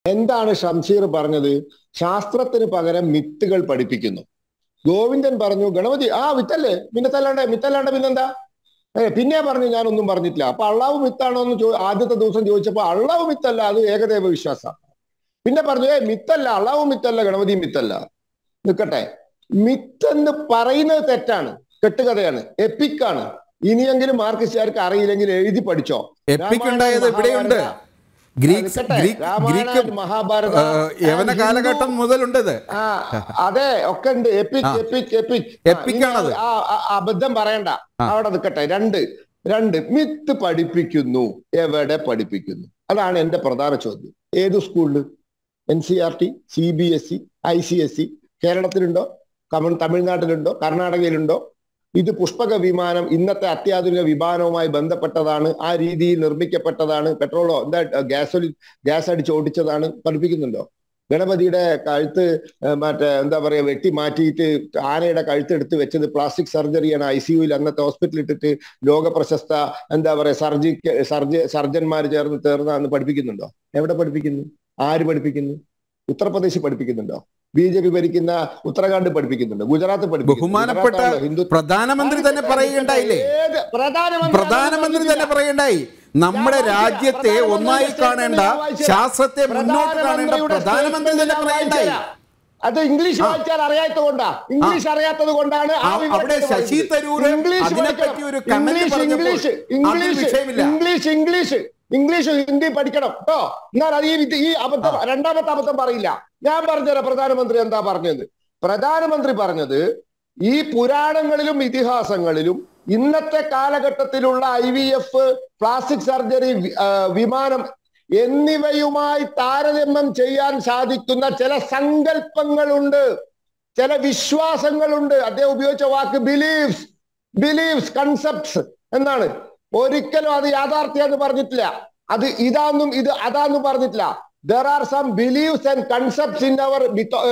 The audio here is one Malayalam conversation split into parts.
എന്താണ് ഷംഷീർ പറഞ്ഞത് ശാസ്ത്രത്തിന് പകരം മിത്തുകൾ പഠിപ്പിക്കുന്നു ഗോവിന്ദൻ പറഞ്ഞു ഗണപതി ആ മിത്തല്ലേ മിന്നത്തല്ലാണ്ട് മിത്തല്ലാണ്ട് പിന്നെന്താ ഏ പിന്നെ പറഞ്ഞു ഞാനൊന്നും പറഞ്ഞിട്ടില്ല അപ്പൊ അള്ളാവ് മിത്താണോ എന്ന് ചോ ആദ്യത്തെ ദിവസം ചോദിച്ചപ്പോ അള്ളാവ് മിത്തല്ല അത് ഏകദൈവ വിശ്വാസം പിന്നെ പറഞ്ഞു ഏ മിത്തല്ല അള്ളാവ് മിത്തല്ല ഗണപതി മിത്തല്ല നിൽക്കട്ടെ മിത്തെന്ന് പറയുന്നത് തെറ്റാണ് കെട്ടുകഥയാണ് എപ്പിക്കാണ് ഇനിയെങ്കിലും മാർക്സിസ്റ്റുകാർക്ക് അറിയില്ലെങ്കിൽ എഴുതി പഠിച്ചോ എപ്പിക് ഉണ്ടായത് ഇവിടെയുണ്ട് ഗ്രീക്ക് നിൽക്കട്ടെ. ഗ്രീക്ക് രാമായണ, ഗ്രീക്ക് മഹാഭാരത ഏ, യവന ഹിന്ദു- കാലഘട്ടം മുതലുണ്ട് ഇത് ആ അതെ ഒക്കെ ഉണ്ട് എപ്പിക് ആ. എപ്പിക് എപ്പിക് Epic ആണത്. ആ ആ, അബദ്ധം പറയണ്ട അവിടെ നിൽക്കട്ടെ രണ്ട് രണ്ട് മിത്ത് പഠിപ്പിക്കുന്നു എവിടെ പഠിപ്പിക്കുന്നു അതാണ് എന്റെ പ്രധാന ചോദ്യം ഏത് സ്കൂളിൽ N C R T C B S E I C S E കേരളത്തിലുണ്ടോ കമ തമിഴ്നാട്ടിലുണ്ടോ കർണാടകയിലുണ്ടോ ഇത് പുഷ്പക വിമാനം ഇന്നത്തെ അത്യാധുനിക വിമാനവുമായി ബന്ധപ്പെട്ടതാണ് ആ രീതിയിൽ നിർമ്മിക്കപ്പെട്ടതാണ് പെട്രോളോ എന്താ ഗ്യാസോലിൻ ഗ്യാസ് അടിച്ച് ഓടിച്ചതാണ് പഠിപ്പിക്കുന്നുണ്ടോ ഗണപതിയുടെ കഴുത്ത് ഏഹ് മറ്റേ എന്താ പറയാ വെട്ടി മാറ്റിയിട്ട് ആനയുടെ കഴുത്ത് എടുത്ത് വെച്ചത് പ്ലാസ്റ്റിക് സർജറിയാണ് ഐ സി യുയിൽ അന്നത്തെ ഹോസ്പിറ്റലിൽ ഇട്ടിട്ട് ലോക പ്രശസ്ത എന്താ പറയാ സർജിക്ക് സർജ സർജന്മാർ ചേർന്ന് ചേർന്ന് അന്ന് പഠിപ്പിക്കുന്നുണ്ടോ എവിടെ പഠിപ്പിക്കുന്നു ആര് പഠിപ്പിക്കുന്നു ഉത്തർപ്രദേശ് പഠിപ്പിക്കുന്നുണ്ടോ ബി ജെ പി ഭരിക്കുന്ന ഉത്തരാഖണ്ഡ് പഠിപ്പിക്കുന്നുണ്ടോ ഗുജറാത്ത് പഠിപ്പിക്കുന്നു ബഹുമാനപ്പെട്ട ഗുജറാത്താണല്ലോ ഹിന്ദു പ്രധാനമന്ത്രി തന്നെ പറയുകയുണ്ടായില്ലേ ഏത് പ്രധാനമന്ത്രി പ്രധാനമന്ത്രി തന്നെ പറയണ്ടായി നമ്മുടെ രാജ്യത്തെ ഒന്നായി കാണേണ്ട ശാസ്ത്രത്തെ മുന്നോട്ട് കാണേണ്ട പ്രധാനമന്ത്രി തന്നെ പറയണ്ടായി അത് ഇംഗ്ലീഷ് വായിച്ചാൽ അറിയാത്തതുകൊണ്ടാ ഇംഗ്ലീഷ് അറിയാത്തത് കൊണ്ടാണ് ആ ആ, വിവരം അവിടെ എടുത്ത് ശശി വായിച്ചത്. തരൂർ ഇംഗ്ലീഷ് അതിനെപ്പറ്റി പഠിക്കണം. ഒരു comment ഇംഗ്ലീഷ് പറഞ്ഞപ്പോൾ ഇംഗ്ലീഷ് അത് ഇംഗ്ലീഷ് വിഷയമില്ല. ഇംഗ്ലീഷ് ഇംഗ്ലീഷ് ഇംഗ്ലീഷ് ഹിന്ദി പഠിക്കണം കേട്ടോ എന്നാൽ അത് ഈ വിദ്യ- ഈ അബദ്ധം രണ്ടാമത്തെ അബദ്ധം പറയില്ല ഞാൻ പറഞ്ഞുതരാം പ്രധാനമന്ത്രി എന്താ പറഞ്ഞത് പ്രധാനമന്ത്രി പറഞ്ഞത് ഈ പുരാണങ്ങളിലും ഇതിഹാസങ്ങളിലും ഇന്നത്തെ കാലഘട്ടത്തിലുള്ള I V F plastic surgery വി- ആ, വിമാനം എന്നിവയുമായി താരതമ്യം ചെയ്യാൻ സാധിക്കുന്ന ചില സങ്കല്പങ്ങളുണ്ട് ചില വിശ്വാസങ്ങളുണ്ട് അദ്ദേഹം ഉപയോഗിച്ച വാക്ക് ബിലീവ്സ് ബിലീവ്സ് കൺസെപ്റ്റ്സ് എന്നാണ് ഒരിക്കലും അത് യാഥാർത്ഥ്യം എന്ന് പറഞ്ഞിട്ടില്ല അത് ഇതാന്നും ഇത് അതാന്നും പറഞ്ഞിട്ടില്ല there are some beliefs and concepts in our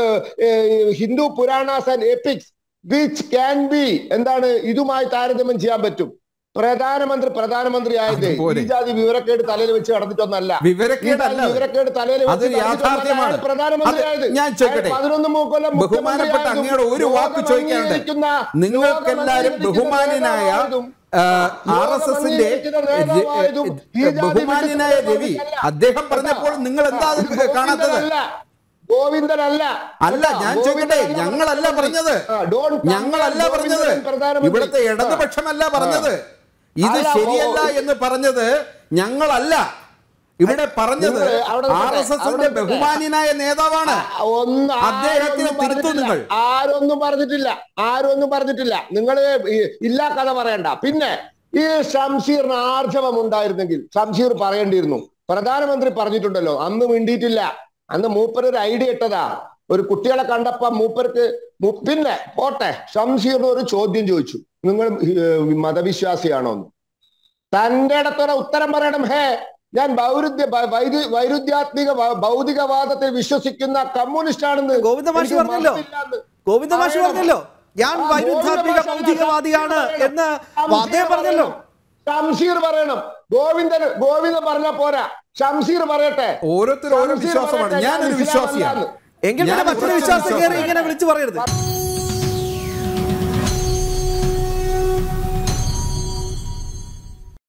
Hindu Puranas and epics which can be എന്താണ് ഇതുമായി താരതമ്യം ചെയ്യാൻ പറ്റും പ്രധാനമന്ത്രി പ്രധാനമന്ത്രി ആയത് അതുപോലെ. ഈ ജാതി വിവരക്കേട് തലയിൽ വെച്ച് നടന്നിട്ടൊന്നല്ല വിവരക്കേടല്ല ഈ ജാതി വിവരക്കേട് തലയിൽ വെച്ച് അത് നടന്നിട്ടൊന്നല്ല യാഥാർത്ഥ്യമാണ്. അയാൾ പ്രധാനമന്ത്രി അത് ആയത് ഞാൻ ചോദിക്കട്ടെ? അയാൾ പതിനൊന്ന് മൂക്കൊല്ലം ബഹുമാനപ്പെട്ട മുഖ്യമന്ത്രിയായതും അങ്ങയുടെ ഒരു വാക്ക് ലോകം ചോദിക്കാനുണ്ട് അംഗീകരിക്കുന്ന നിങ്ങൾക്കെല്ലാവരും ലോകം ബഹുമാന്യനായ നേതാവായതും ആർ എസ് എസിന്റെ അംഗീകരിക്കുന്ന നേതാവായതും ഈ ജാതി ബഹുമാന്യനായ രവി വിട്ടുകൊടുക്കുന്ന അദ്ദേഹം പറഞ്ഞപ്പോൾ നിങ്ങൾ എന്താ അത് ഇത് കാണാത്തത് ഗോവിന്ദനല്ല. ഗോവിന്ദനല്ല അല്ല ഞാൻ ചോദിക്കട്ടെ ഗോവിന്ദനല്ല ഞങ്ങളല്ല പറഞ്ഞത് ആ, don't come ഞങ്ങളല്ല here, പറഞ്ഞത് ഗോവിന്ദൻ പ്രധാനമന്ത്രി. ഇവിടുത്തെ ഇടതുപക്ഷമല്ല പറഞ്ഞത് ഇത് അല്ല, ശരിയല്ല ഓ- എന്ന് പറഞ്ഞത് ഞങ്ങളല്ല ഇവിടെ പറഞ്ഞത് നിങ്ങൾ അവിടെ നിൽക്കട്ടെ, ആർ എസ് അവിടെ എസിന്റെ നിൽക്കട്ടെ. ബഹുമാന്യനായ നേതാവാണ് ആ, ഒന്ന് അദ്ദേഹത്തിന് ആരൊന്നും തിരുത്തു പറഞ്ഞിട്ടില്ല. നിങ്ങൾ. ആരൊന്നും പറഞ്ഞിട്ടില്ല ആരൊന്നും പറഞ്ഞിട്ടില്ല നിങ്ങൾ ഇല്ലാ കഥ പറയണ്ട പിന്നെ ഈ ഷംഷീറിന് ആർജവം ഉണ്ടായിരുന്നെങ്കിൽ ഷംഷീർ പറയേണ്ടിയിരുന്നു പ്രധാനമന്ത്രി പറഞ്ഞിട്ടുണ്ടല്ലോ അന്ന് മിണ്ടിയിട്ടില്ല അന്ന് മൂപ്പർ ഒരു ഐഡിയ ഇട്ടതാ ഒരു കുട്ടികളെ കണ്ടപ്പോ മൂപ്പർക്ക് മു- പിന്നെ പോട്ടെ ഷംഷീറിന് ഒരു ചോദ്യം ചോദിച്ചു നിങ്ങൾ ഏഹ്, മതവിശ്വാസിയാണോ എന്ന് തന്റെ ഇടത്തോടെ ഉത്തരം പറയണം ഹേ ഞാൻ വൈരുദ്ധ്യ വൈ- വൈരു- വൈരുദ്ധ്യാത്മിക വ- ഭൗതികവാദത്തിൽ വിശ്വസിക്കുന്ന കമ്മ്യൂണിസ്റ്റ് ആണെന്ന് ഗോവിന്ദ മാഷ് എനിക്ക് പറഞ്ഞല്ലോ മതമില്ലാന്ന് ഗോവിന്ദ മാഷ് പറയണം. പറഞ്ഞല്ലോ ഞാൻ ആ, വൈരുദ്ധാത്മിക ഗോവിന്ദ മാഷ് ഭൗതികവാദിയാണ് പറയണം. എന്ന് ഷംസീർ അദ്ദേഹം പറഞ്ഞല്ലോ ഷംസീർ പറയണം ഗോവിന്ദൻ ഗോവിന്ദൻ പറഞ്ഞാ പോരാ ഷംസീർ പറയട്ടെ ഓരോരുത്തരും ഓരോ ഷംസീർ വിശ്വാസമാണ് പറയട്ടെ, ഞാനൊരു ഞാൻ വിശ്വാസിയാണ് ഇസ്ലാമല്ലാന്ന്. എങ്കിൽ ഞാൻ പിന്നെ മറ്റൊരു ഉറച്ച വിശ്വാസം കയറി വിശ്വാസിയാണ്. ഇങ്ങനെ വിളിച്ചു പറയരുത്